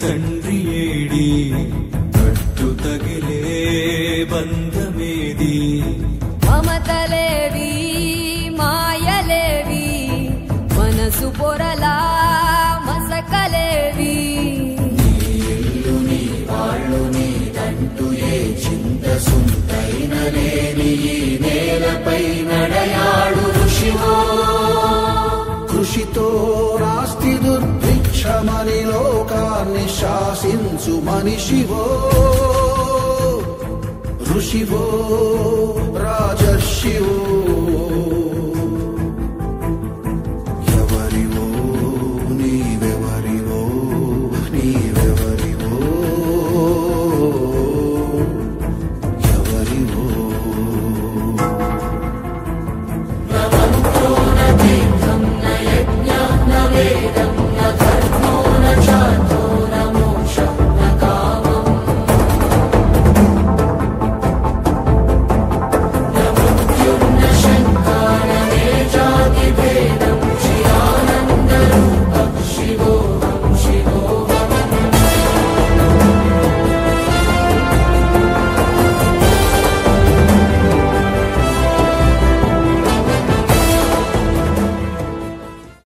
తండ్రి ఏడి కట్టు తగిలే బంధమేది మమతలేవి మాయలేవి మనసు పొరలా మసకలేవి కృషితో నాస్తి దుర్భిక్షమని లోకాన్ని శాసించు మనిషివో ఋషివో రాజర్షివో